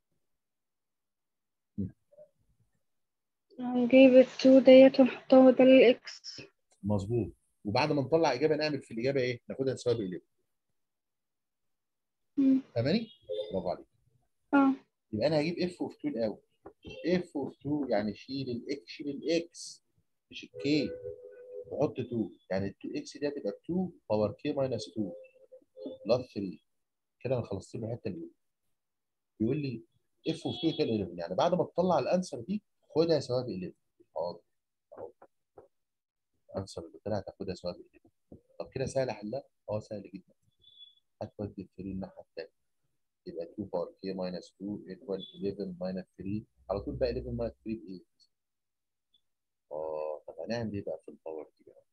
هنجيب التو ديت ونحطها بدل الإكس مظبوط وبعد ما نطلع اجابه نعمل في الاجابه ايه؟ ناخدها نساوي ب 11 مم. فاهماني؟ برافو عليك اه يبقى انا هجيب اف اوف 2 الاول اف اوف 2 يعني شيل الاكس شيل الاكس مش الكي وحط 2 يعني ال 2 اكس دي هتبقى 2 باور كي ماينس 2 بلس 3 كده انا خلصت له الحته الاولى بيقول لي اف اوف 2 كان 11 يعني بعد ما تطلع الانسر دي خدها سواء ب 11 حاضر اهو الانسر اللي طلعت هتاخدها سواء ب 11 طب كده سهل حلها؟ اه سهل جدا هتودي ال 3 الناحيه الثانيه يبقى 2 باور كي ماينس 2 ايكوال 11 ماينس 3 على طول بقى 11 ماينس 3 ب 8 اه طب هنعمل ايه بقى في الباور دي بقى؟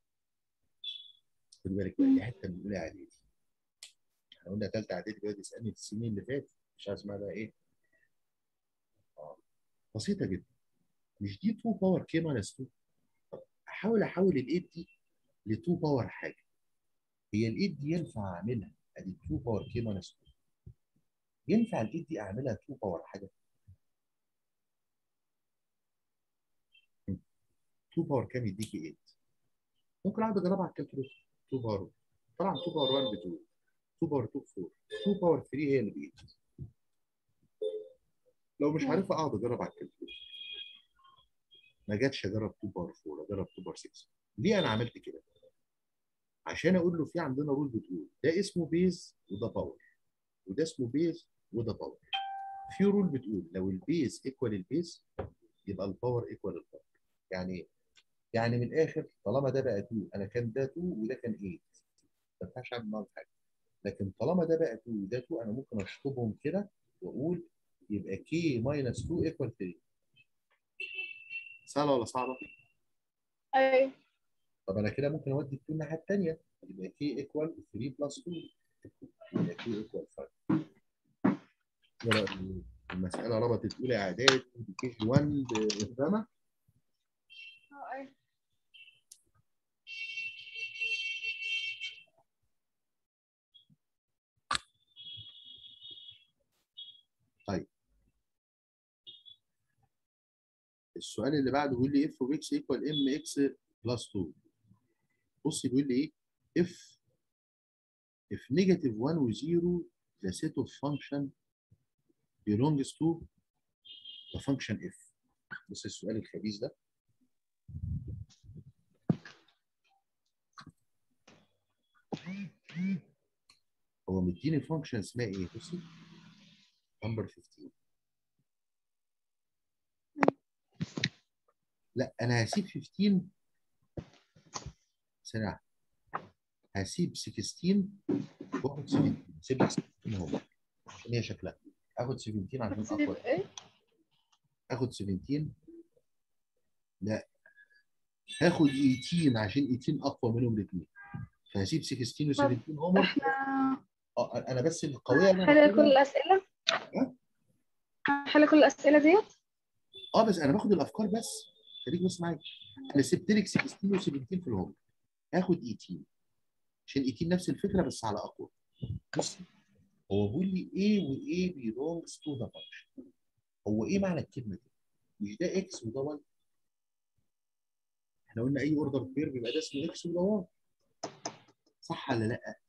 خد بالك بقى دي حته من اولى اعدادي احنا قلنا ثالثه اعدادي بيقعد يسالني في السنين اللي فاتت مش عارف اسمها بقى ايه اه بسيطه جدا مش دي 2 باور كي ماينس 2 طب احاول احول ال 8 دي ل 2 باور حاجه هي ال 8 دي ينفع اعملها ادي 2 باور كي ماينس 2 ينفع ال 8 دي اعملها 2 باور حاجه 2 باور كام يديكي 8 ممكن اقعد اجربها على الكالكوليتر 2 باور طبعا 2 باور 1 ب 2 2 باور 2 4 2 باور 3 هي اللي ب 8 لو مش عارفها اقعد اجرب على الكالكوليتر ما جاتش اجرب 2 باور 4 اجرب 2 باور 6 ليه انا عملت كده؟ عشان اقول له في عندنا رول بتقول ده اسمه بيز وده باور وده اسمه بيز وده باور في رول بتقول لو البيز ايكوال البيز يبقى الباور ايكوال الباور يعني ايه؟ يعني من الاخر طالما ده بقى 2 انا كان ده 2 وده كان 8 ما ينفعش اعمل معاهم حاجه لكن طالما ده بقى 2 وده 2 انا ممكن اشطبهم كده واقول يبقى كي ماينس 2 ايكوال 3 سهله ولا صعبه؟ ايوه طب انا كده ممكن اودي 2 الناحيه الثانيه يبقى كي ايكوال 3 بلس 2 يبقى كي ايكوال 5 كده المساله ربطت اولى اعدادي كي جي 1 بفهمه اه ايوه السؤال اللي بعده بيقول لي اف اوف اكس ايكوال ام اكس بلس 2 بص بيقول لي ايه اف if negative 1 و 0 the set of function belongs to the function f بص السؤال الخبيث ده هو مديني فانكشن اسمها ايه بصي نمبر 15 لا انا هسيب 15 ثانيه واحدة. هسيب 16 واخد 17 سيب لك 16 اهو عشان هي شكلها اخد 17 عشان هتسيب اقوى ايه؟ اخد 17 لا هاخد 18 عشان 18 اقوى منهم الاثنين فهسيب 16 و17 هومر احنا اه انا بس القويه اللي أنا هنحل كل باخدها- الأسئلة ها؟ هنحل كل الأسئلة ديت اه بس انا باخد الافكار بس خليك بس معايا انا سبت لك 16 و17 في الهوم هاخد 18 عشان 18 نفس الفكره بس على اقوى بص هو بيقول لي ايه وايه belongs to the function هو ايه معنى الكلمه دي؟ مش ده اكس وده واي احنا قلنا اي اوردر بير بيبقى ده اسمه اكس وده واي صح ولا لا؟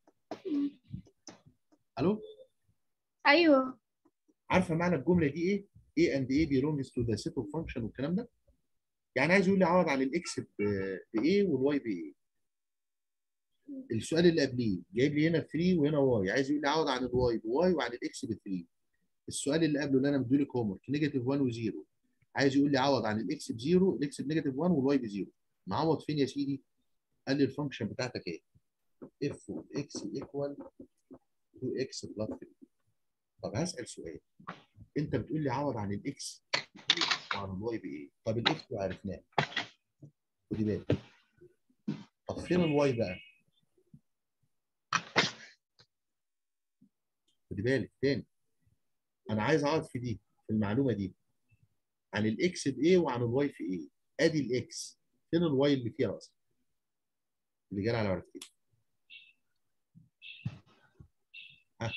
الو أيوه عارفه معنى الجمله دي ايه؟ A and A belongs to the set of function والكلام ده؟ يعني عايز يقول لي عوض عن الاكس ب A والواي ب A. السؤال اللي قبليه جايب لي هنا 3 وهنا واي، عايز يقول لي عوض عن الواي بواي وعن الاكس ب 3. السؤال اللي قبله اللي انا مديلك هوم ورك نيجاتيف 1 و0 عايز يقول لي عوض عن الاكس بزيرو الاكس بنيجاتيف 1 والواي بزيرو. معوض فين يا سيدي؟ قال لي الفانكشن بتاعتك ايه؟ اف اوف اكس ايكوال 2 اكس بلس 3. طب هسال سؤال انت بتقول لي عوض عن الاكس وعن الواي بايه؟ طب الاكس عرفناه خدي بالك طب فين الواي بقى؟ خدي بالك تاني انا عايز اقعد في دي في المعلومه دي عن الاكس بايه وعن الواي في ايه؟ ادي الاكس فين الواي اللي فيها اصلا؟ اللي جاي على ورقتين ها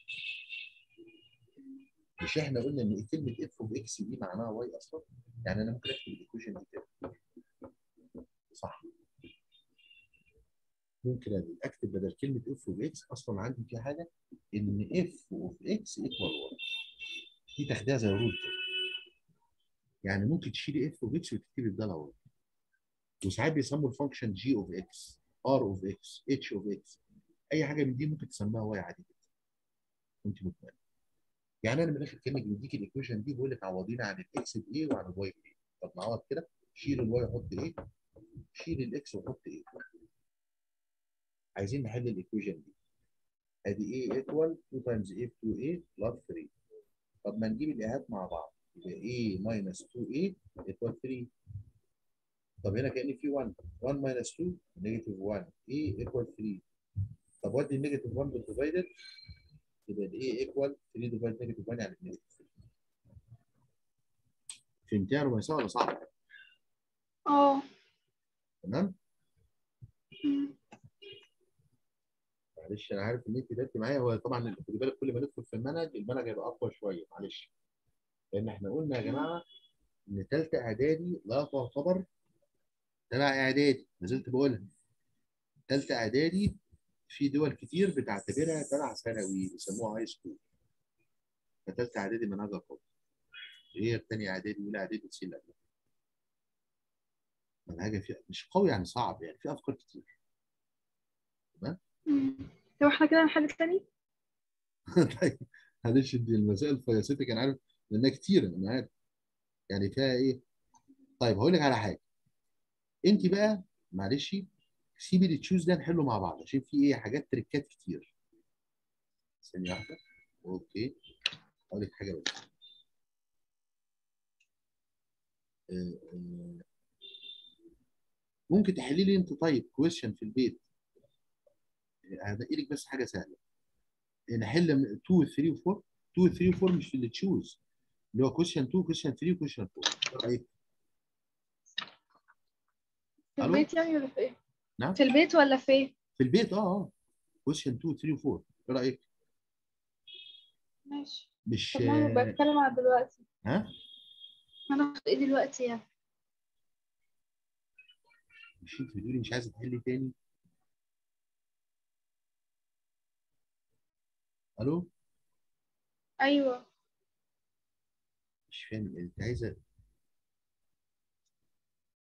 مش احنا قلنا ان كلمه اف اوف اكس دي معناها واي اصلا؟ يعني انا ممكن اكتب الايكويشن دي كده صح ممكن اكتب بدل كلمه اف اوف اكس اصلا عندي في حاجه ان اف اوف اكس ايكوال 1 دي تاخديها زي رول كده يعني ممكن تشيلي اف اوف اكس وتكتبي بدالها 1 وساعات بيسموا الفانكشن جي اوف اكس ار اوف اكس اتش اوف اكس اي حاجه من دي ممكن تسميها واي عادي جدا وانت مطمئن يعني انا من الاخر كانك بديك الايكويشن دي بقول لك عوضينا عن الاكس بايه وعن الواي بايه طب نعوض كده شيل الواي وحط ايه شيل الاكس وحط ايه عايزين نحل الايكويشن دي ادي ايه ايكوال 2 تايمز ايه 2 ايه بلس 3 طب ما نجيب الايهات مع بعض يبقى ايه ماينس 2 ايه ايكوال 3 طب هنا كان في 1 1 ماينس 2 نيجاتيف 1 ايه ايكوال 3 طب ودي النيجاتيف 1 بالديفايدد يبقى الايه ايكوال 3 ديفايد نيجاتيف 1 يعني نيجاتيف 3 فهمتيها ربع ولا صعب؟ اه تمام؟ مم. معلش انا عارف ان انت بدات معايا هو طبعا خدي بالك كل ما ندخل في المنهج المنهج هيبقى اقوى شويه معلش لان احنا قلنا يا جماعه ان ثالثه اعدادي لا تعتبر تبع اعدادي ما زلت بقولها ثالثه اعدادي في دول كتير بتعتبرها تبع ثانوي بيسموها هاي سكول فثالثه اعدادي منهجها قوي هي الثانيه اعدادي واولى اعدادي بتصير لا منهجها فيها مش قوي يعني صعب يعني في افكار كتير مم. طب احنا كده نحل تاني طيب معلش دي المسائل فياستك انا عارف لانها كتيره انا عارف يعني فيها ايه طيب هقول لك على حاجه انت بقى معلش سيبي التشوز ده نحله مع بعض عشان في ايه حاجات تريكات كتير ثانيه واحده اوكي هقول لك حاجه بس آه، آه، ممكن تحلي لي انت طيب كويشن في البيت هدقي لك بس حاجه سهله نحل من 2 و 3 و 4 2 و 3 و 4 مش في اللي تشوز اللي هو كويشن 2 كويشن 3 وكويشن 4 ايه رايك؟ في ألو؟ البيت يعني ولا في ايه نعم في البيت ولا في ايه في البيت اه اه كويشن 2 3 و 4 ايه رايك؟ ماشي مش طب ما انا بتكلم على دلوقتي ها هناخد ايه دلوقتي يعني مش انت بتقولي مش عايزه تحلي تاني الو ايوه مش فاهم انت عايزه